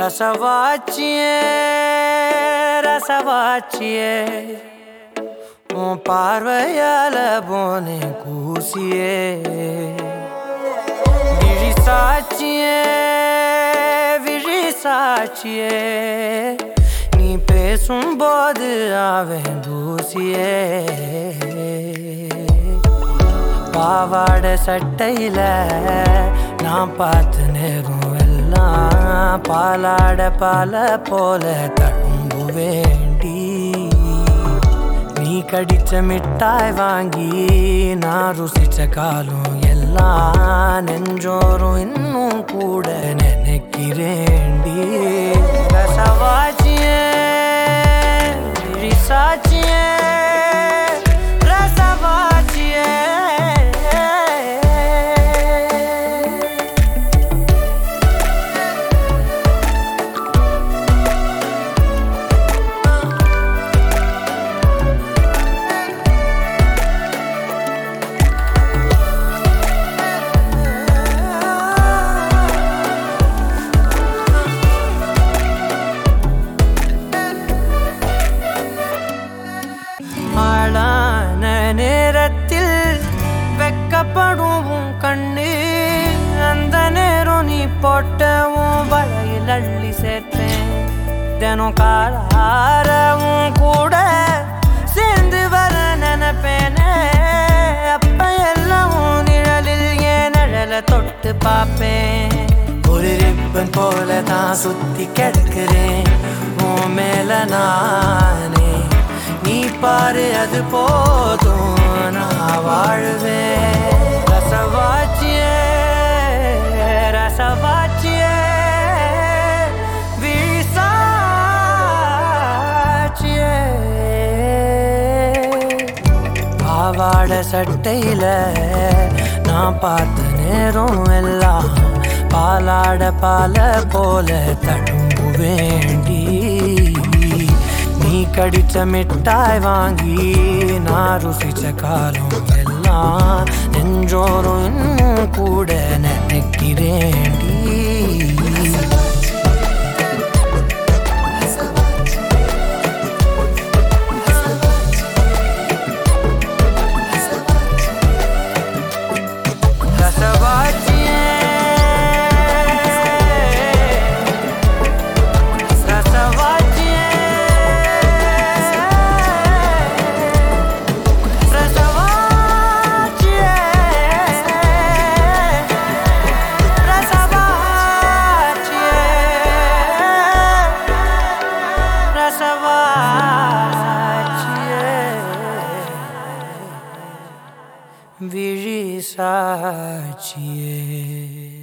ரசவாச்சியே ரசவாச்சியே உன் பார்வையால போனே கூசியே விழி சாட்சியே விழி சாட்சியே நீ பேசும்போது அவன் தூசியே பாவாட சட்டையில நான் பார்த்து நேரும் எல்லாம் பாலாட பால போல தழும்பு வேண்டி நீ கடிச்ச மிட்டாய் வாங்கி நான் ருசிச்ச காலம் எல்லாம் நெஞ்சோறும் இன்னும் கூட நினைக்கிறேன்டி ரசவாச்சியே விழிசாச்சியே ரசவாச்சியே ஆளான நேரத்தில் வெக்கப்படும் உன் கண்ணு அந்த நேரம் நீ போட்ட உன் வலையில் அள்ளி சேர்ப்பேன் தினம் காலாரவும் கூட சேர்ந்து வர நினைப்பேனே அப்ப எல்லாம் உன் நிழலில் என் நிழலை தொட்டு பார்ப்பேன் ஒரு ரிப்பன் போல தான் சுத்தி கிடக்கிறேன் உன் மேல நானே நீ பாரு அது போதும் நான் வாழுவேன் ரசவாச்சியே ரசவாச்சியே விசாச்சியே பாவாட சட்டையில நான் பார்த்த நேரம் எல்லாம் பாலாட பால போல தடும்பு வேண்டி நீ கடிச்ச மிட்டாய் வாங்கி நான் ருசிச்ச காலம் எல்லாம் நெஞ்சோறும் இன்னும் கூட நினைக்கிறேன்டி ரசவாச்சியே ரசவாச்சியே ரசவாச்சியே ரசவாச்சியே ரசவாச்சியே விழி சாட்சியே